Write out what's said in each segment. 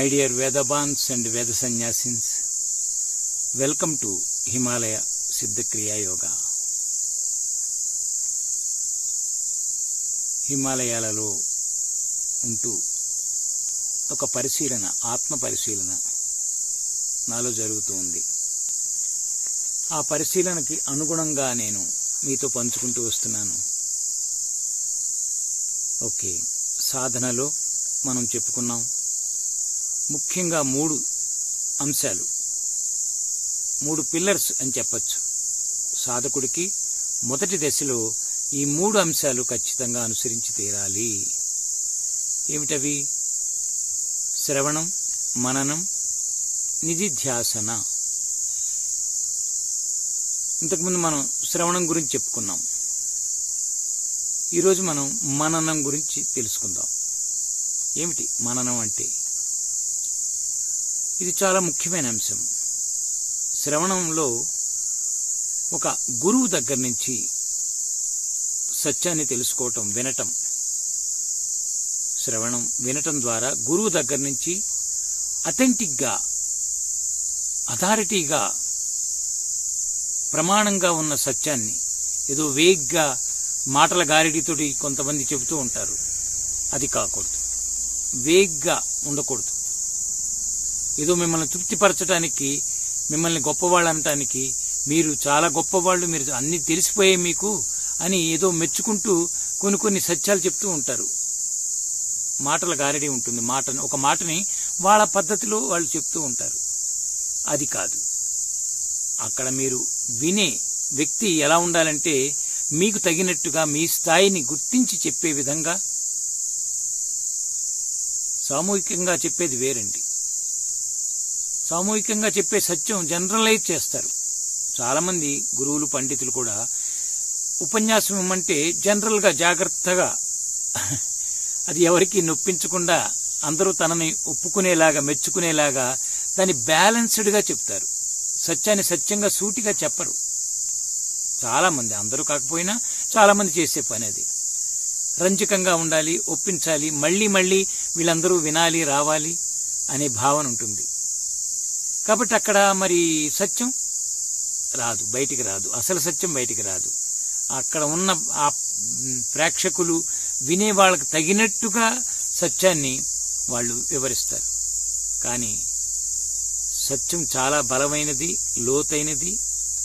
my dear Vedabans and Veda sanyasins welcome to Himalaya Siddhakriya yoga హిమాలయాలలో ఉంటూ ఒక పరిశీలన ఆత్మ పరిశీలన నాలో జరుగుతూ ఉంది ఆ పరిశీలనకి అనుగుణంగా నేను మీతో పంచుకుంటూ వస్తున్నాను ఓకే సాధనలో మనం చెప్పుకున్నాం ముఖ్యంగా మూడు అంశాలు మూడు పిల్లర్స్ అని చెప్పచ్చు సాధకుడికి మొదటి దశలో ఈ మూడు అంశాలు ఖచ్చితంగా అనుసరించి తీరాలి ఏమిటవి శ్రవణం మననం నిధిధ్యాసన ఇంతకుముందు మనం శ్రవణం గురించి చెప్పుకున్నాం ఈరోజు మనం మననం గురించి తెలుసుకుందాం ఏమిటి మననం అంటే ఇది చాలా ముఖ్యమైన అంశం శ్రవణంలో ఒక గురువు దగ్గర నుంచి సత్యాన్ని తెలుసుకోవటం వినటం శ్రవణం వినటం ద్వారా గురువు దగ్గర నుంచి అథెంటిక్గా అథారిటీగా ప్రమాణంగా ఉన్న సత్యాన్ని ఏదో వేగ్గా మాటల గారిడితోటి కొంతమంది చెబుతూ ఉంటారు అది కాకూడదు వేగ్గా ఉండకూడదు ఏదో మిమ్మల్ని తృప్తిపరచడానికి మిమ్మల్ని గొప్పవాళ్ళు అనటానికి మీరు చాలా గొప్పవాళ్ళు మీరు అన్ని తెలిసిపోయే మీకు అని ఏదో మెచ్చుకుంటూ కొన్ని కొన్ని సత్యాలు చెప్తూ ఉంటారు మాటల గారడి ఉంటుంది మాటని ఒక మాటని వాళ్ళ పద్ధతిలో వాళ్ళు చెప్తూ ఉంటారు అది కాదు అక్కడ మీరు వినే వ్యక్తి ఎలా ఉండాలంటే మీకు తగినట్టుగా మీ స్థాయిని గుర్తించి చెప్పే విధంగా సామూహికంగా చెప్పేది వేరండి సామూహికంగా చెప్పే సత్యం జనరలైజ్ చేస్తారు చాలా మంది గురువులు పండితులు కూడా ఉపన్యాసం ఇమ్మంటే జనరల్ గా జాగ్రత్తగా అది ఎవరికి నొప్పించకుండా అందరూ తనని ఒప్పుకునేలాగా మెచ్చుకునేలాగా దాన్ని బ్యాలెన్స్డ్ గా చెప్తారు సత్యాన్ని సత్యంగా సూటిగా చెప్పరు చాలా మంది అందరూ కాకపోయినా చాలా మంది చేసే పని అది రంజకంగా ఉండాలి ఒప్పించాలి మళ్ళీ మళ్ళీ వీళ్ళందరూ వినాలి రావాలి అనే భావన ఉంటుంది కాబట్టి అక్కడ మరి సత్యం రాదు బయటికి రాదు అసలు సత్యం బయటికి రాదు అక్కడ ఉన్న ఆ ప్రేక్షకులు వినే వాళ్ళకి తగినట్టుగా సత్యాన్ని వాళ్ళు వివరిస్తారు కానీ సత్యం చాలా బలమైనది లోతైనది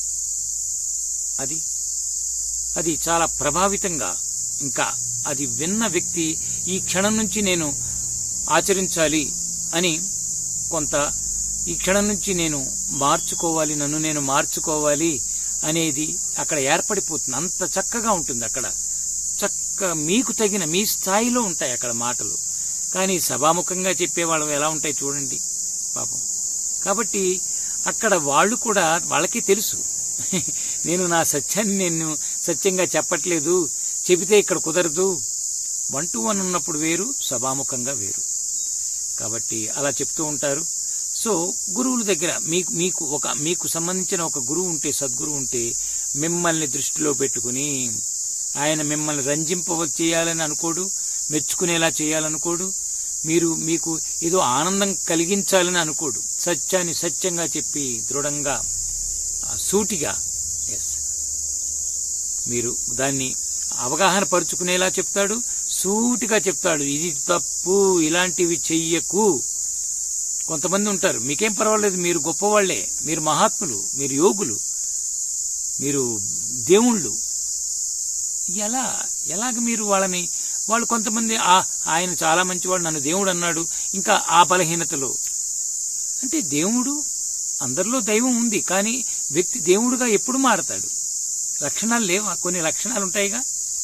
అది అది చాలా ప్రభావితంగా ఇంకా అది విన్న వ్యక్తి ఈ క్షణం నుంచి నేను ఆచరించాలి అని కొంత ఈ క్షణం నుంచి నేను మార్చుకోవాలి నన్ను నేను మార్చుకోవాలి అనేది అక్కడ ఏర్పడిపోతుంది అంత చక్కగా ఉంటుంది అక్కడ చక్క మీకు తగిన మీ స్థాయిలో ఉంటాయి అక్కడ మాటలు కానీ సభాముఖంగా చెప్పేవాళ్ళు ఎలా ఉంటాయి చూడండి పాపం కాబట్టి అక్కడ వాళ్ళు కూడా వాళ్ళకి తెలుసు నేను నా సత్యాన్ని నేను సత్యంగా చెప్పట్లేదు చెబితే ఇక్కడ కుదరదు వన్ టు వన్ ఉన్నప్పుడు వేరు సభాముఖంగా వేరు కాబట్టి అలా చెప్తూ ఉంటారు సో గురువుల దగ్గర మీకు మీకు ఒక మీకు సంబంధించిన ఒక గురువు ఉంటే సద్గురువు ఉంటే మిమ్మల్ని దృష్టిలో పెట్టుకుని ఆయన మిమ్మల్ని రంజింప చేయాలని అనుకోడు మెచ్చుకునేలా చేయాలనుకోడు మీరు మీకు ఏదో ఆనందం కలిగించాలని అనుకోడు సత్యాన్ని సత్యంగా చెప్పి దృఢంగా సూటిగా ఎస్ మీరు దాన్ని అవగాహన పరుచుకునేలా చెప్తాడు సూటిగా చెప్తాడు ఇది తప్పు ఇలాంటివి చెయ్యకు కొంతమంది ఉంటారు మీకేం పర్వాలేదు మీరు గొప్పవాళ్లే మీరు మహాత్ములు మీరు యోగులు మీరు దేవుళ్ళు ఎలా ఎలాగ మీరు వాళ్ళని వాళ్ళు కొంతమంది ఆయన చాలా మంచివాడు నన్ను దేవుడు అన్నాడు ఇంకా ఆ బలహీనతలో అంటే దేవుడు అందరిలో దైవం ఉంది కానీ వ్యక్తి దేవుడుగా ఎప్పుడు మారతాడు లక్షణాలు లేవా కొన్ని లక్షణాలు ఉంటాయిగా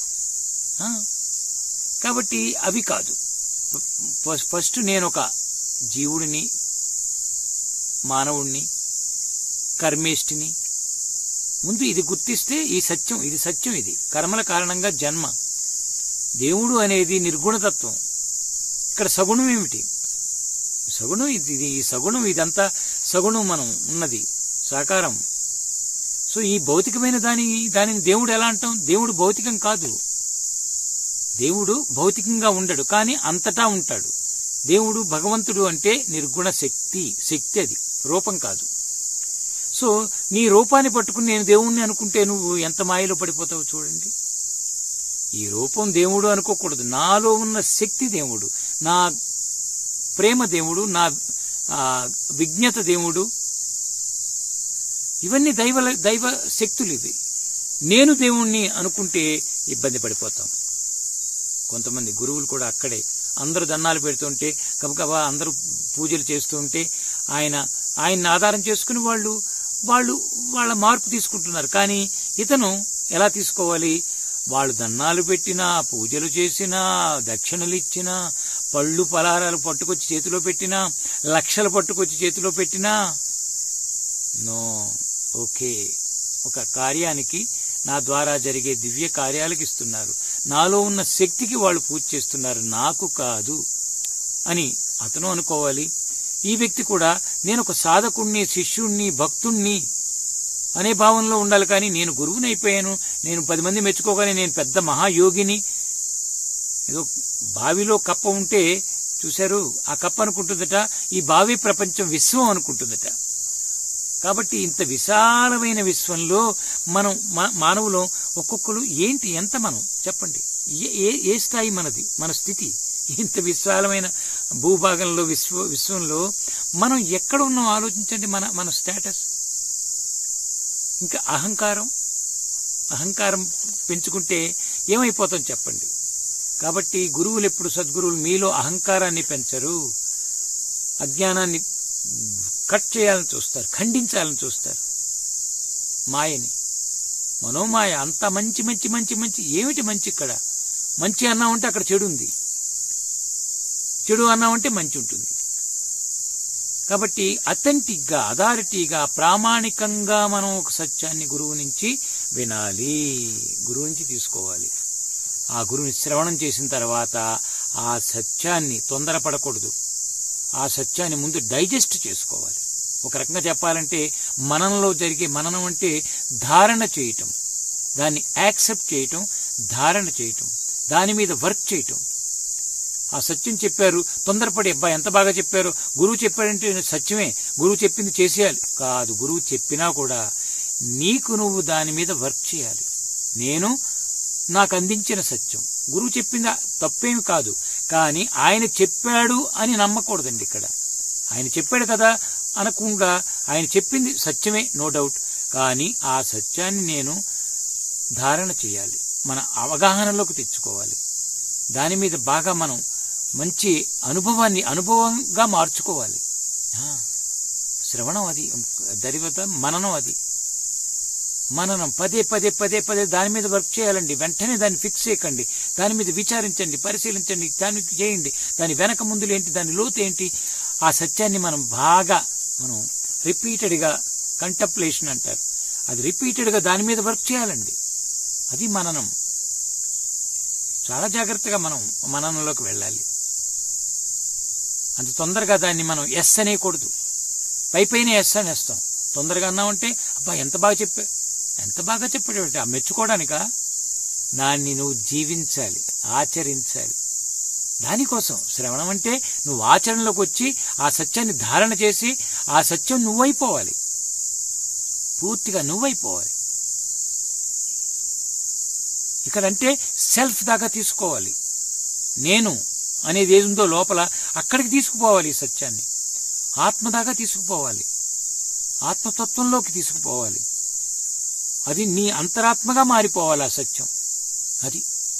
కాబట్టి అవి కాదు ఫస్ట్ నేను ఒక జీవుడిని మానవుణ్ణి కర్మేష్టిని ముందు ఇది గుర్తిస్తే ఈ సత్యం ఇది సత్యం ఇది కర్మల కారణంగా జన్మ దేవుడు అనేది నిర్గుణతత్వం ఇక్కడ సగుణం ఏమిటి సగుణం ఇది ఈ సగుణం ఇదంతా సగుణం మనం ఉన్నది సాకారం సో ఈ భౌతికమైన దాని దానిని దేవుడు ఎలా అంటాం దేవుడు భౌతికం కాదు దేవుడు భౌతికంగా ఉండడు కానీ అంతటా ఉంటాడు దేవుడు భగవంతుడు అంటే నిర్గుణ శక్తి శక్తి అది రూపం కాదు సో నీ రూపాన్ని పట్టుకుని నేను దేవుణ్ణి అనుకుంటే నువ్వు ఎంత మాయలో పడిపోతావు చూడండి ఈ రూపం దేవుడు అనుకోకూడదు నాలో ఉన్న శక్తి దేవుడు నా ప్రేమ దేవుడు నా ఆ, విజ్ఞత దేవుడు ఇవన్నీ దైవ దైవ శక్తులు ఇవి నేను దేవుణ్ణి అనుకుంటే ఇబ్బంది పడిపోతాం కొంతమంది గురువులు కూడా అక్కడే అందరూ దన్నాలు పెడుతుంటే గబగబా అందరూ పూజలు చేస్తూ ఉంటే ఆయన ఆయన్ని ఆధారం చేసుకుని వాళ్ళు వాళ్ళు వాళ్ళ మార్పు తీసుకుంటున్నారు కానీ ఇతను ఎలా తీసుకోవాలి వాళ్ళు దన్నాలు పెట్టినా పూజలు చేసినా దక్షిణలు ఇచ్చినా పళ్ళు పలహారాలు పట్టుకొచ్చి చేతిలో పెట్టినా లక్షలు పట్టుకొచ్చి చేతిలో పెట్టినా నో ఓకే ఒక కార్యానికి నా ద్వారా జరిగే దివ్య కార్యాలకు ఇస్తున్నారు నాలో ఉన్న శక్తికి వాళ్ళు పూజ చేస్తున్నారు నాకు కాదు అని అతను అనుకోవాలి ఈ వ్యక్తి కూడా నేను ఒక సాధకుణ్ణి శిష్యుణ్ణి భక్తుణ్ణి అనే భావంలో ఉండాలి కానీ నేను గురువుని అయిపోయాను నేను పది మంది మెచ్చుకోగానే నేను పెద్ద మహాయోగిని ఏదో బావిలో కప్ప ఉంటే చూశారు ఆ కప్ప అనుకుంటుందట ఈ బావి ప్రపంచం విశ్వం అనుకుంటుందట కాబట్టి ఇంత విశాలమైన విశ్వంలో మనం మా- మానవులు ఒక్కొక్కరు ఏంటి ఎంత మనం చెప్పండి ఏ- ఏ ఏ స్థాయి మనది మన స్థితి ఇంత విశాలమైన భూభాగంలో విశ్వ విశ్వంలో మనం ఎక్కడ ఉన్నాం ఆలోచించండి మన మన స్టేటస్ ఇంకా అహంకారం అహంకారం పెంచుకుంటే ఏమైపోతాం చెప్పండి కాబట్టి గురువులు ఎప్పుడు సద్గురువులు మీలో అహంకారాన్ని పెంచరు అజ్ఞానాన్ని కట్ చేయాలని చూస్తారు ఖండించాలని చూస్తారు మాయని మనోమాయ అంత మంచి మంచి మంచి మంచి ఏమిటి మంచి ఇక్కడ మంచి అన్నామంటే అక్కడ చెడు ఉంది చెడు అన్నామంటే మంచి ఉంటుంది కాబట్టి అథెంటిక్ గా అథారిటీగా ప్రామాణికంగా మనం ఒక సత్యాన్ని గురువు నుంచి వినాలి గురువు నుంచి తీసుకోవాలి ఆ గురువుని శ్రవణం చేసిన తర్వాత ఆ సత్యాన్ని తొందరపడకూడదు ఆ సత్యాన్ని ముందు డైజెస్ట్ చేసుకోవాలి ఒక రకంగా చెప్పాలంటే మననంలో జరిగే మననం అంటే ధారణ చేయటం దాన్ని యాక్సెప్ట్ చేయటం ధారణ చేయటం దాని మీద వర్క్ చేయటం ఆ సత్యం చెప్పారు తొందరపడి అబ్బా ఎంత బాగా చెప్పారు గురువు చెప్పాడంటే సత్యమే గురువు చెప్పింది చేసేయాలి కాదు గురువు చెప్పినా కూడా నీకు నువ్వు దాని మీద వర్క్ చేయాలి నేను నాకు అందించిన సత్యం గురువు చెప్పింది తప్పేమి కాదు కానీ ఆయన చెప్పాడు అని నమ్మకూడదండి ఇక్కడ ఆయన చెప్పాడు కదా అనకుండా ఆయన చెప్పింది సత్యమే నో డౌట్ కానీ ఆ సత్యాన్ని నేను ధారణ చేయాలి మన అవగాహనలోకి తెచ్చుకోవాలి దాని మీద బాగా మనం మంచి అనుభవాన్ని అనుభవంగా మార్చుకోవాలి ఆ, శ్రవణం అది దరివత మననం అది మననం పదే పదే పదే పదే దాని మీద వర్క్ చేయాలండి వెంటనే దాన్ని ఫిక్స్ చేయకండి దాని మీద విచారించండి పరిశీలించండి దాన్ని చేయండి దాని వెనక ముందులు ఏంటి దాని లోతు ఏంటి ఆ సత్యాన్ని మనం బాగా మనం రిపీటెడ్ గా కంటప్లేషన్ అంటారు అది రిపీటెడ్ గా దాని మీద వర్క్ చేయాలండి అది మననం చాలా జాగ్రత్తగా మనం మననంలోకి వెళ్ళాలి అంత తొందరగా దాన్ని మనం ఎస్ అనేయకూడదు పై పైన ఎస్ అనేస్తాం తొందరగా అన్నామంటే అబ్బా ఎంత బాగా చెప్పా ఎంత బాగా చెప్పాడు ఆ మెచ్చుకోవడానికా దాన్ని నువ్వు జీవించాలి ఆచరించాలి దానికోసం శ్రవణం అంటే నువ్వు ఆచరణలోకి వచ్చి ఆ సత్యాన్ని ధారణ చేసి ఆ సత్యం నువ్వైపోవాలి పూర్తిగా నువ్వైపోవాలి ఇక్కడంటే సెల్ఫ్ దాకా తీసుకోవాలి నేను అనేది ఏది ఉందో లోపల అక్కడికి తీసుకుపోవాలి ఈ సత్యాన్ని ఆత్మ దాకా తీసుకుపోవాలి ఆత్మతత్వంలోకి తీసుకుపోవాలి అది నీ అంతరాత్మగా మారిపోవాలి ఆ సత్యం అది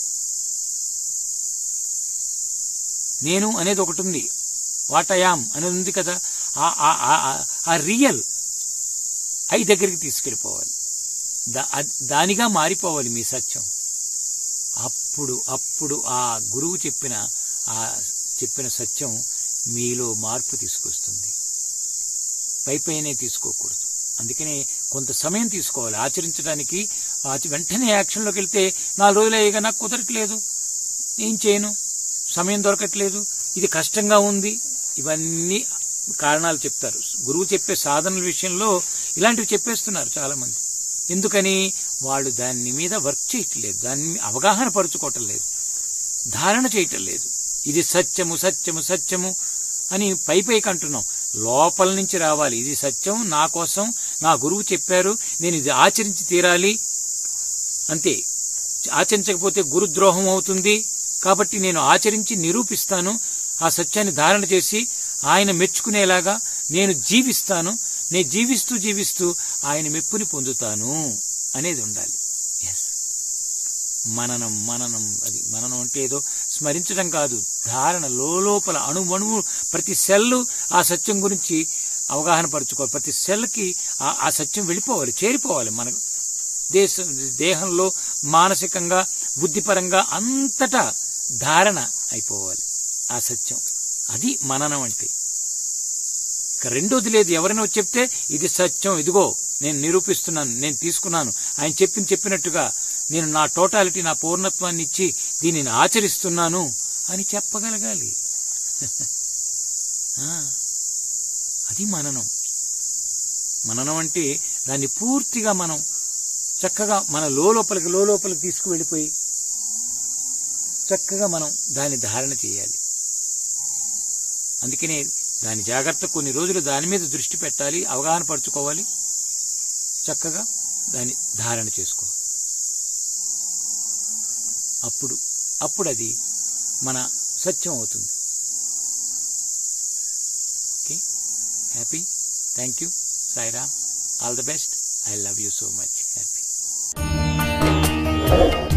నేను అనేది ఒకటి ఉంది వాట్ ఐయామ్ అనేది ఉంది కదా ఆ- ఆ- ఆ- ఆ- ఆ రియల్ ఐ దగ్గరికి తీసుకెళ్ళిపోవాలి దా- అద్- దానిగా మారిపోవాలి మీ సత్యం అప్పుడు అప్పుడు ఆ గురువు చెప్పిన ఆ చెప్పిన సత్యం మీలో మార్పు తీసుకొస్తుంది పై పైనే తీసుకోకూడదు అందుకనే కొంత సమయం తీసుకోవాలి ఆచరించడానికి ఆచ- వెంటనే యాక్షన్లోకి వెళ్తే నాలుగు రోజులు అయ్యాక నాకు కుదరట్లేదు ఏం చేయను సమయం దొరకట్లేదు ఇది కష్టంగా ఉంది ఇవన్నీ కారణాలు చెప్తారు గురువు చెప్పే సాధనల విషయంలో ఇలాంటివి చెప్పేస్తున్నారు చాలా మంది ఎందుకని వాళ్ళు దాని మీద వర్క్ చేయట్లేదు దాన్ని అవగాహన పరుచుకోవటం లేదు ధారణ చేయటం లేదు ఇది సత్యము సత్యము సత్యము అని పై పైకి అంటున్నాం లోపల నుంచి రావాలి ఇది సత్యం నా కోసం నా గురువు చెప్పారు నేను ఇది ఆచరించి తీరాలి అంతే ఆచరించకపోతే గురుద్రోహం అవుతుంది కాబట్టి నేను ఆచరించి నిరూపిస్తాను ఆ సత్యాన్ని ధారణ చేసి ఆయన మెచ్చుకునేలాగా నేను జీవిస్తాను నేను జీవిస్తూ జీవిస్తూ ఆయన మెప్పుని పొందుతాను అనేది ఉండాలి ఎస్ మననం మననం అది మననం అంటే ఏదో స్మరించడం కాదు ధారణ లోపల అణువణువు ప్రతి సెల్లు ఆ సత్యం గురించి అవగాహన పరుచుకోవాలి ప్రతి సెల్కి ఆ- ఆ సత్యం వెళ్ళిపోవాలి చేరిపోవాలి మన దేశ దేహంలో మానసికంగా బుద్ధిపరంగా అంతటా ధారణ అయిపోవాలి ఆ సత్యం అది మననం అంటే ఇక రెండోది లేదు ఎవరైనా వచ్చి చెప్తే ఇది సత్యం ఇదిగో నేను నిరూపిస్తున్నాను నేను తీసుకున్నాను ఆయన చెప్పింది చెప్పినట్టుగా నేను నా టోటాలిటీ నా పూర్ణత్వాన్ని ఇచ్చి దీనిని ఆచరిస్తున్నాను అని చెప్పగలగాలి ఆ, అది మననం మననం అంటే దాన్ని పూర్తిగా మనం చక్కగా మన లోపలికి లోపలికి తీసుకువెళ్ళిపోయి చక్కగా మనం దాన్ని ధారణ చేయాలి అందుకనే దాని జాగ్రత్త కొన్ని రోజులు దాని మీద దృష్టి పెట్టాలి అవగాహన పరుచుకోవాలి చక్కగా దాన్ని ధారణ చేసుకోవాలి అప్పుడు అప్పుడు అది మన సత్యం అవుతుంది okay happy thank you Saira all the best I love you so much happy